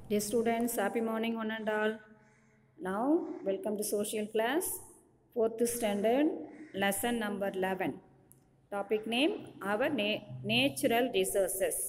Dear students, happy morning one and all. Now, welcome to social class, 4th standard, lesson number 11. Topic name, our na- natural resources.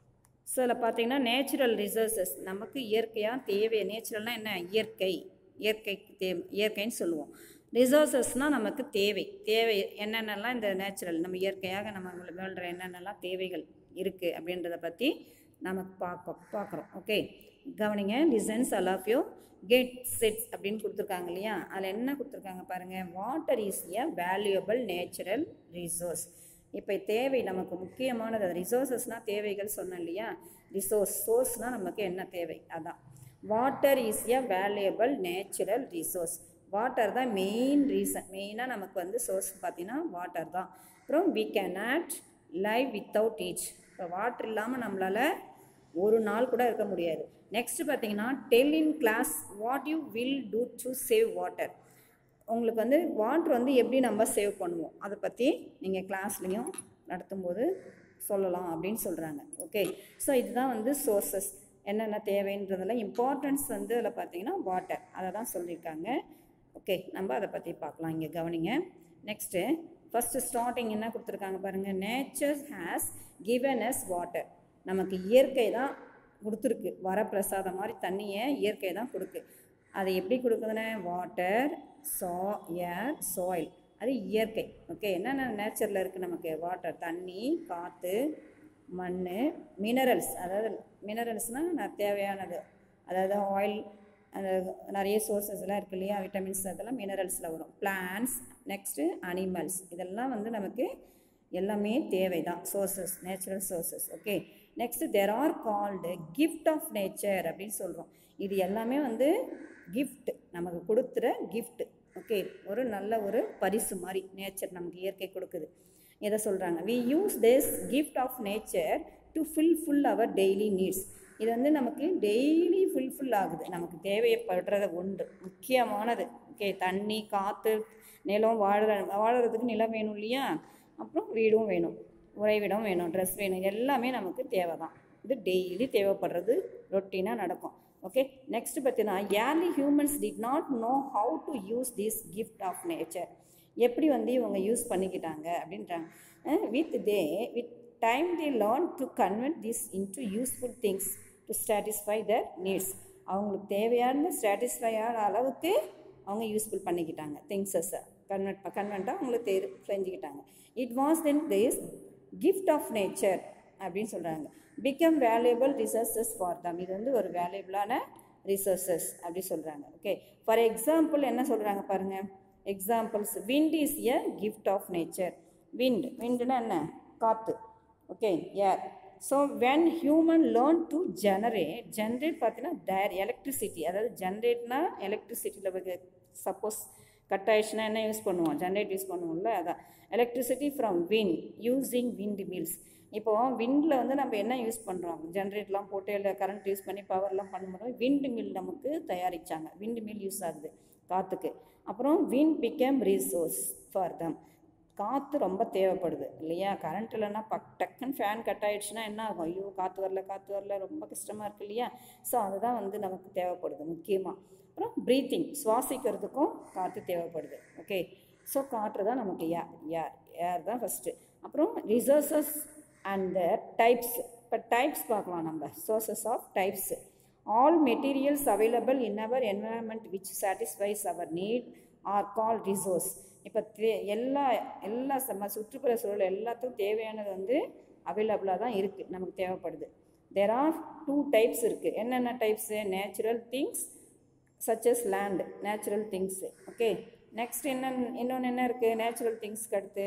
So அதில் பார்த்தீங்கன்னா natural resources நமக்கு இயற்கையாக தேவை நேச்சுரல்னால் என்ன இயற்கை இயற்கைக்கு தே இயற்கைன்னு சொல்லுவோம் ரிசோர்ஸஸ்னால் நமக்கு தேவை தேவை என்னென்னலாம் இந்த நேச்சுரல் நம்ம இயற்கையாக நம்ம வேள்ற என்னென்னலாம் தேவைகள் இருக்குது அப்படின்றத பற்றி நமக்கு பார்க்க பார்க்குறோம் ஓகே கவனிங்க listens all of you get sets அப்படின்னு கொடுத்துருக்காங்க இல்லையா அதில் என்ன கொடுத்துருக்காங்க பாருங்கள் water is a valuable natural resource இப்போ தேவை நமக்கு முக்கியமானது ரிசோர்ஸஸ்னால் தேவைகள் சொன்னேன் இல்லையா ரிசோர்ஸ் சோர்ஸ்னால் நமக்கு என்ன தேவை அதான் water is a valuable natural resource water தான் மெயின் ரீசன் மெயினாக நமக்கு வந்து சோர்ஸ் பார்த்தீங்கன்னா வாட்டர் தான் அப்புறம் we cannot live without each இப்போ வாட்டர் இல்லாமல் நம்மளால் ஒரு நாள் கூட இருக்க முடியாது நெக்ஸ்ட் பார்த்தீங்கன்னா tell in class what you will do to save water உங்களுக்கு வந்து வாட்டர் வந்து எப்படி நம்ம சேவ் பண்ணுவோம் அதை பற்றி நீங்கள் கிளாஸ்லேயும் நடத்தும்போது சொல்லலாம் அப்படின்னு சொல்கிறாங்க ஓகே ஸோ இதுதான் வந்து சோர்சஸ் என்னென்ன தேவைன்றதில் இம்பார்ட்டன்ஸ் வந்து அதில் பார்த்தீங்கன்னா வாட்டர் அதை தான் சொல்லியிருக்காங்க ஓகே நம்ம அதை பற்றி பார்க்கலாம் இங்கே கவனிங்க நெக்ஸ்ட்டு ஃபஸ்ட்டு ஸ்டார்டிங் என்ன கொடுத்துருக்காங்க பாருங்கள் nature has given us water நமக்கு இயற்கை தான் கொடுத்துருக்கு வரப்பிரசாதம் மாதிரி தண்ணியை இயற்கை தான் கொடுக்கு அது எப்படி கொடுக்குதுன்னா வாட்டர் சா ஏர் சாயில் அது இயற்கை ஓகே என்னென்ன நேச்சரில் இருக்குது நமக்கு வாட்டர் தண்ணி காற்று மண் மினரல்ஸ் அதாவது மினரல்ஸ்னால் நான் தேவையானது அதாவது ஆயில் அந்த நிறைய சோர்சஸ்லாம் இருக்கு இல்லையா விட்டமின்ஸ் அதெல்லாம் மினரல்ஸில் வரும் பிளான்ஸ் நெக்ஸ்ட்டு அனிமல்ஸ் இதெல்லாம் வந்து நமக்கு எல்லாமே தேவை தான் sources natural sources okay next there are called gift of nature அப்படின்னு சொல்கிறோம் இது எல்லாமே வந்து கிஃப்ட் நமக்கு கொடுத்துற கிஃப்ட் ஓகே ஒரு நல்ல ஒரு பரிசு மாதிரி நேச்சர் நமக்கு இயற்கை கொடுக்குது எதை சொல்கிறாங்க we use this gift of nature to fulfil our daily needs இது வந்து நமக்கு டெய்லி ஃபுல்ஃபில் ஆகுது நமக்கு தேவைப்படுறது ஒன்று முக்கியமானது ஓகே தண்ணி காற்று நிலம் வாழ வாழறதுக்கு நிலம் வேணும் இல்லையா அப்புறம் வீடும் வேணும் உறைவிடம் வேணும் ட்ரெஸ் வேணும் எல்லாமே நமக்கு தேவை தான் இது டெய்லி தேவைப்படுறது ரொட்டீனாக நடக்கும் ஓகே நெக்ஸ்ட் பார்த்தீங்கன்னா early humans did not know how to use this gift of nature எப்படி வந்து இவங்க யூஸ் பண்ணிக்கிட்டாங்க அப்படின்றாங்க with they with time they learn to convert this into useful things to satisfy their needs அவங்களுக்கு தேவையான satisfy ஆன அளவுக்கு அவங்க யூஸ்ஃபுல் பண்ணிக்கிட்டாங்க திங்ஸஸை கன்வெர்ட் கன்வெர்ட்டாக அவங்களுக்கு தெரி செஞ்சுக்கிட்டாங்க it was then this gift of nature அப்படின்னு சொல்கிறாங்க become valuable resources for them இது வந்து ஒரு வேல்யூபிளான ரிசோர்ஸஸ் அப்படி சொல்கிறாங்க ஓகே ஃபார் எக்ஸாம்பிள் என்ன சொல்கிறாங்க பாருங்கள் examples wind is a gift of nature wind விண்டுனா என்ன காற்று okay air so when human learn to generate generate பார்த்தீங்கன்னா தேர் எலக்ட்ரிசிட்டி அதாவது ஜென்ரேட்னா எலக்ட்ரிசிட்டியில் சப்போஸ் கட் ஆயிடுச்சுன்னா என்ன யூஸ் பண்ணுவோம் ஜென்ரேட் யூஸ் பண்ணுவோம்ல அதான் electricity from wind using windmills இப்போது விண்டில் வந்து நம்ம என்ன யூஸ் பண்ணுறோம் ஜென்ரேட்லாம் போட்டு இல்லை கரண்ட் யூஸ் பண்ணி பவர்லாம் பண்ணும்போது விண்ட் மில் நமக்கு தயாரித்தாங்க விண்ட் மில் யூஸ் ஆகுது காற்றுக்கு அப்புறம் wind became resource for them காற்று ரொம்ப தேவைப்படுது இல்லையா கரண்ட் இல்லைன்னா பக் டக்குன்னு ஃபேன் கட் ஆகிடுச்சுன்னா என்ன ஆகும் ஐயோ காற்று வரல காற்று வரல ரொம்ப கஷ்டமாக இருக்குது இல்லையா ஸோ அதுதான் வந்து நமக்கு தேவைப்படுது முக்கியமாக அப்புறம் ப்ரீத்திங் சுவாசிக்கிறதுக்கும் காற்று தேவைப்படுது ஓகே ஸோ காற்று தான் நமக்கு ஏர் ஏர் ஏர் தான் ஃபஸ்ட்டு அப்புறம் ரிசோர்ஸஸ் அண்ட் டைப்ஸ் இப்போ டைப்ஸ் பார்க்கலாம் நம்ம sources of types all materials available in our environment which satisfies our need are call resource இப்போ தே எல்லா எல்லா நம்ம சுற்றுப்புற சூழல் எல்லாத்துக்கும் தேவையானது வந்து அவைலபிளாக தான் இருக்குது நமக்கு தேவைப்படுது தெர் ஆர் டூ டைப்ஸ் இருக்குது என்னென்ன types natural things such as land natural things okay next என்ன இன்னொன்று என்ன இருக்குது நேச்சுரல் திங்ஸ்க்கு அடுத்து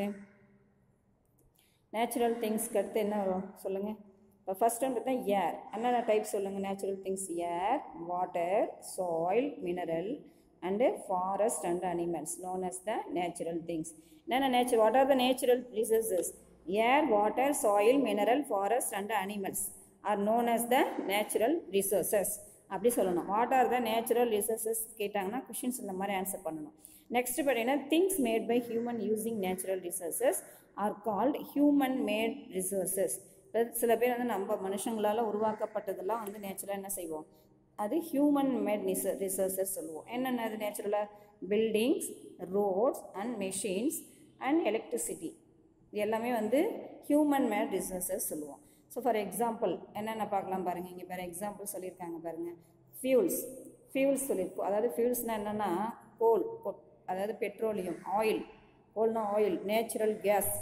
நேச்சுரல் திங்ஸ்க்கு அடுத்து என்ன வரும் சொல்லுங்கள் இப்போ ஃபஸ்ட் ஒன்று பார்த்தா ஏர் என்னென்ன டைப் சொல்லுங்கள் natural things air water soil mineral and forest and animals known as the natural things என்னென்ன natural what are the natural resources air water soil mineral forest and animals are known as the natural resources அப்படி சொல்லணும் what are the natural resources கேட்டாங்கன்னா questions இந்த மாதிரி answer பண்ணணும் next பார்த்தீங்கன்னா things made by human using natural resources are called human made resources சில பேர் வந்து நம்ம மனுஷங்களால் உருவாக்கப்பட்டதெல்லாம் வந்து நேச்சுரலாக என்ன செய்வோம் அது ஹியூமன் மேட் ரிச ரிசோர்ஸஸ் சொல்லுவோம் என்னென்ன அது நேச்சுரலாக buildings roads and machines and electricity இது எல்லாமே வந்து ஹியூமன் மேட் ரிசோர்ஸஸ் சொல்லுவோம் ஸோ ஃபார் எக்ஸாம்பிள் என்னென்ன பார்க்கலாம் பாருங்கள் இங்கே வேறு எக்ஸாம்பிள் சொல்லியிருக்காங்க பாருங்கள் ஃபியூல்ஸ் ஃபியூல்ஸ் சொல்லியிருக்கோம் அதாவது ஃபியூல்ஸ்னால் என்னென்னா கோல் அதாவது பெட்ரோலியம் ஆயில் கோல்னா ஆயில் நேச்சுரல் கேஸ்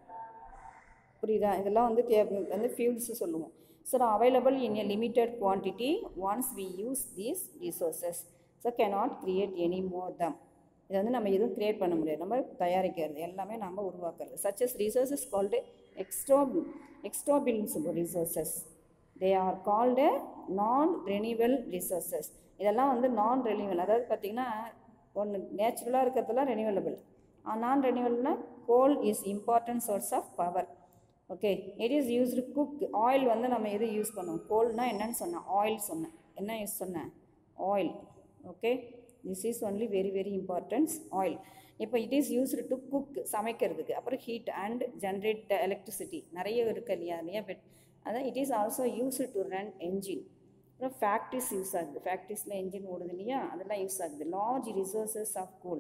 புரியுதா இதெல்லாம் வந்து தே வந்து ஃபியூல்ஸ் சொல்லுவோம் so available in a limited quantity once we use these resources so cannot create any more them இதை வந்து நம்ம எதுவும் க்ரியேட் பண்ண முடியாது நம்ம தயாரிக்கிறது எல்லாமே நம்ம உருவாக்குறது சச்சஸ் ரிசோர்ஸஸ் கால்டு எக்ஸ்ட்ராபிள் எக்ஸ்ட்ராபிள்னு சொல்லுவோம் resources they are called non renewal resources இதெல்லாம் வந்து நான் ரெனிவல் அதாவது பார்த்திங்கன்னா ஒன்று நேச்சுரலாக இருக்கிறதுலாம் ரெனிவலபிள் நான் ரெனிவல்னா coal is important source of power okay it is used cook oil வந்து நம்ம எது யூஸ் பண்ணுவோம் கோல்னால் என்னன்னு சொன்னேன் ஆயில் சொன்னேன் என்ன யூஸ் சொன்னேன் oil okay this is only very very importance oil இப்போ it is used to cook சமைக்கிறதுக்கு அப்புறம் ஹீட் அண்ட் ஜென்ரேட் எலக்ட்ரிசிட்டி நிறைய இருக்கு இல்லையா இல்லையா பெட் அதான் it is also used to run engine அப்புறம் ஃபேக்ட்ரிஸ் யூஸ் ஆகுது ஃபேக்ட்ரிஸில் என்ஜின் ஓடுது இல்லையா அதெல்லாம் யூஸ் ஆகுது large resources of coal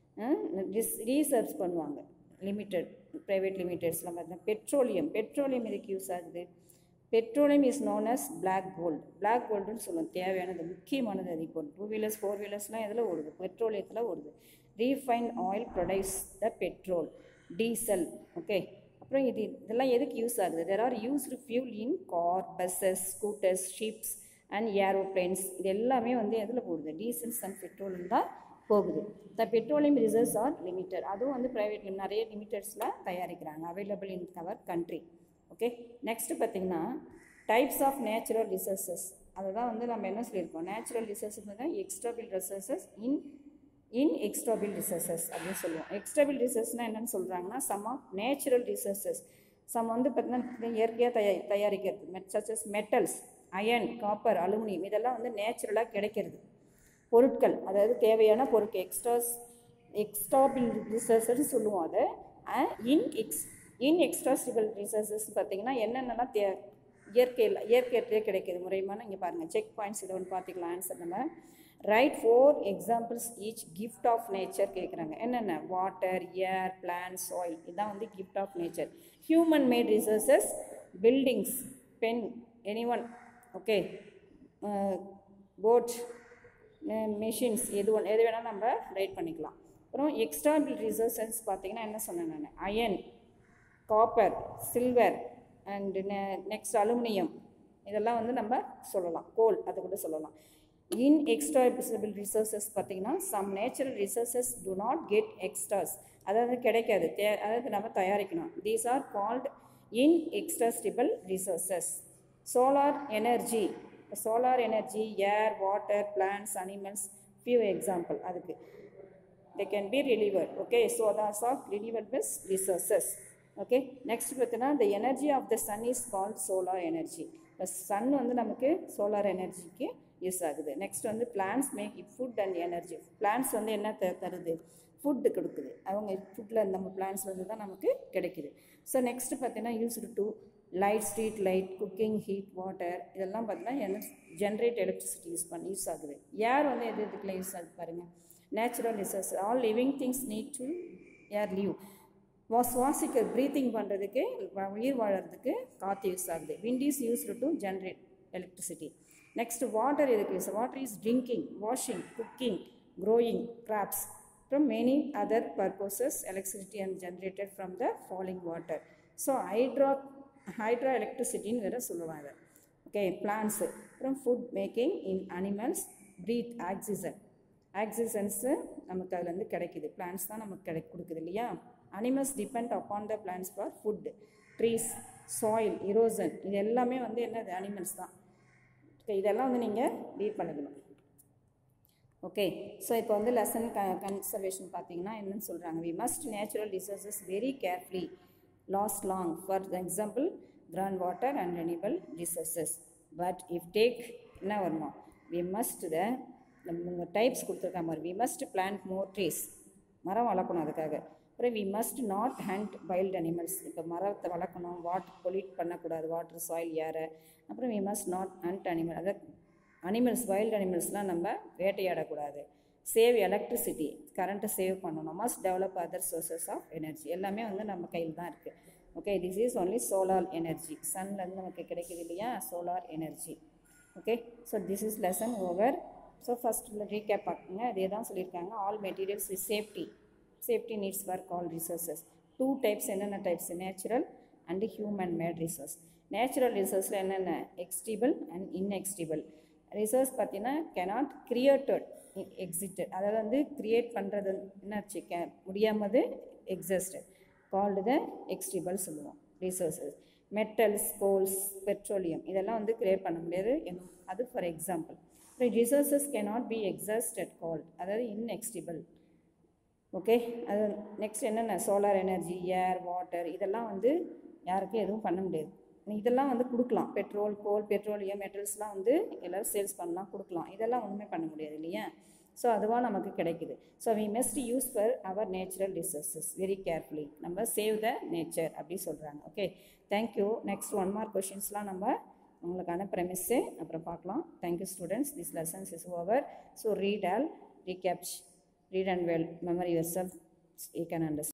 research பண்ணுவாங்க லிமிட்டட் ப்ரைவேட் லிமிட்டட்ஸ்லாம் பார்த்தீங்கன்னா பெட்ரோலியம் பெட்ரோலியம் எதுக்கு யூஸ் ஆகுது petroleum is known as black gold black கோல்டுன்னு சொல்லுவோம் தேவையானது முக்கியமானது அது இப்போ டூ வீலர்ஸ் ஃபோர் வீலர்ஸ்லாம் எதில் ஓடுது பெட்ரோலியத்தில் ஓடுது refine oil produce the petrol diesel okay அப்புறம் இது இதெல்லாம் எதுக்கு யூஸ் ஆகுது there are used fuel in car buses scooters ships and aeroplanes இது எல்லாமே வந்து எதில் போகுது டீசல்ஸ் அண்ட் பெட்ரோல் தான் போகுது the petroleum reserves are limited அதுவும் வந்து ப்ரைவேட் நிறைய லிமிட்டட்ஸில் தயாரிக்கிறாங்க available in our country okay next பார்த்திங்கன்னா டைப்ஸ் ஆஃப் நேச்சுரல் ரிசோர்ஸஸ் அதை தான் வந்து நம்ம என்ன சொல்லியிருக்கோம் நேச்சுரல் ரிசோர்ஸஸ் தான் எக்ஸ்ட்ராபிள் ரிசோர்ஸஸ் இன் இன் எக்ஸ்ட்ராபிள் ரிசோர்ஸஸ் அப்படின்னு சொல்லுவோம் எக்ஸ்ட்ராபிள் ரிசோர்ஸ்னால் என்னென்னு சொல்கிறாங்கன்னா some of natural resources some வந்து பார்த்திங்கன்னா இயற்கையாக தயா தயாரிக்கிறது மெட் such as metals iron copper aluminium இதெல்லாம் வந்து நேச்சுரலாக கிடைக்கிறது பொருட்கள் அதாவது தேவையான பொருட்கள் எக்ஸ்ட்ராஸ் எக்ஸ்ட்ராபிள் ரிசோர்ஸஸ் சொல்லுவோம் அதை இன் எக்ஸ் இன் எக்ஸ்ட்ராசிபிள் ரிசோர்ஸஸ் பார்த்திங்கன்னா என்னென்னலாம் தே இயற்கையில் இயற்கையிலே கிடைக்கிது முறையமான இங்கே பாருங்கள் செக் பாயிண்ட்ஸ் இதை ஒன்று பார்த்துக்கலாம் ஆன்சர் நம்ம write four examples each gift of nature கேட்குறாங்க என்னென்ன வாட்டர் ஏர் பிளான்ட் சாயில் இதுதான் வந்து gift of nature human made resources buildings pen any one okay boat machines எது ஒன்று எது வேணால் நம்ம ரைட் பண்ணிக்கலாம் அப்புறம் எக்ஸ்ட்ராபிள் ரிசோர்ஸஸ் பார்த்தீங்கன்னா என்ன சொன்னேன் நான் அயன் காப்பர் சில்வர் அண்டு நெ நெக்ஸ்ட் அலுமினியம் இதெல்லாம் வந்து நம்ம சொல்லலாம் கோல் அது கூட சொல்லலாம் இன் எக்ஸ்ட்ராபிள் ரிசோர்ஸஸ் பார்த்தீங்கன்னா some natural resources do not get exhausted அதாவது கிடைக்காது தே அதாவது நம்ம தயாரிக்கணும் these are called inexhaustible resources solar energy solar energy air water plants animals few example அதுக்கு they can be delivered okay so that's of renewable resources okay next பார்த்தீங்கன்னா the energy of the sun is called solar energy இப்போ sun வந்து நமக்கு solar எனர்ஜிக்கு use ஆகுது next வந்து plants make food and energy plants வந்து என்ன த தருது ஃபுட்டு கொடுக்குது அவங்க ஃபுட்டில் நம்ம பிளான்ஸ்லேருந்து தான் நமக்கு கிடைக்குது ஸோ நெக்ஸ்ட்டு பார்த்தீங்கன்னா used to light street light cooking heat water இதெல்லாம் பார்த்தீங்கன்னா என்ன ஜென்ரேட் எலக்ட்ரிசிட்டி யூஸ் பண்ணி யூஸ் ஆகுது ஏர் வந்து எது இதுக்குலாம் யூஸ் ஆகுது பாருங்கள் natural resource all living things need to air live வா சுவாசிக்க ப்ரீத்திங் பண்ணுறதுக்கு உயிர் வாழறதுக்கு காற்று யூஸ் ஆகுது wind is used to generate electricity next water எதுக்கு use water is drinking washing cooking growing crops from many other purposes electricity and generated from the falling water so hydro hydro எலக்ட்ரிசிட்டின்னு வேறு சொல்லுவாங்க okay plants அப்புறம் food making in animals breathe oxygen ஆக்சிஜன்ஸு நமக்கு அதுலேருந்து கிடைக்குது plants தான் நமக்கு கிடை கொடுக்குது இல்லையா animals depend upon the plants for food trees soil erosion இது எல்லாமே வந்து என்னது அனிமல்ஸ் தான் ஓகே இதெல்லாம் வந்து நீங்கள் ரீட் பண்ணிக்கணும் ஓகே ஸோ இப்போ வந்து லெசன் க கன்சர்வேஷன் பார்த்தீங்கன்னா என்னன்னு சொல்கிறாங்க we must natural resources very carefully last long for example ground water and renewable resources but if take என்ன வருமா வி மஸ்ட் த நம்ம டைப்ஸ் கொடுத்துருக்காங்க மாதிரி we must plant more trees மரம் வளர்க்கணும் அதுக்காக அப்புறம் we must not hunt wild animals இப்போ மரத்தை வளர்க்கணும் வாட்டர் பொல்யூட் பண்ணக்கூடாது வாட்டர் சாயில் ஏரை அப்புறம் we must not hunt animal அதை அனிமல்ஸ் வைல்டு அனிமல்ஸ்லாம் நம்ம வேட்டையாடக்கூடாது சேவ் எலக்ட்ரிசிட்டி கரண்ட்டை சேவ் பண்ணணும் must develop other sources of energy எல்லாமே வந்து நம்ம கையில் தான் இருக்குது okay this is only solar energy சன்லேருந்து நமக்கு கிடைக்குது இல்லையா solar energy okay so this is lesson over so ஃபஸ்ட்டில் ரீகேப் பார்க்குங்க அதே தான் சொல்லியிருக்காங்க all materials is safety safety needs work all resources two types என்னென்ன types natural and human made resource natural ரிசோர்ஸில் என்னென்ன எக்ஸ்டிபிள் அண்ட் இன்எக்ஸ்டிபிள் ரிசோர்ஸ் பார்த்தீங்கன்னா cannot created exhausted அதாவது வந்து கிரியேட் பண்ணுறது என்னாச்சு கே முடியாமது எக்ஸிஸ்டட் கால்டு த எக்ஸ்டிபிள் சொல்லுவோம் ரிசோர்ஸஸ் மெட்டல்ஸ் கோல்ஸ் பெட்ரோலியம் இதெல்லாம் வந்து கிரியேட் பண்ண முடியாது என்ன- அது for example resources cannot be exhausted called அதாவது இன்எக்ஸ்டிபிள் ஓகே அது நெக்ஸ்ட் என்னென்ன சோலார் எனர்ஜி ஏர் வாட்டர் இதெல்லாம் வந்து யாருக்கும் எதுவும் பண்ண முடியாது இதெல்லாம் வந்து கொடுக்கலாம் பெட்ரோல் கோல் பெட்ரோலியம் மெட்டல்ஸ்லாம் வந்து எல்லோரும் சேல்ஸ் பண்ணலாம் கொடுக்கலாம் இதெல்லாம் ஒன்றுமே பண்ண முடியாது இல்லையா ஸோ அதுவாக நமக்கு கிடைக்குது so we must use for our natural resources very carefully நம்ம சேவ் த நேச்சர் அப்படி சொல்கிறாங்க okay thank you next one mark கொஷின்ஸ்லாம் நம்ம உங்களுக்கான ப்ரெமிஸ்ஸு அப்புறம் பார்க்கலாம் thank you students this lessons is over so read all recaps read and well memory yourself you can understand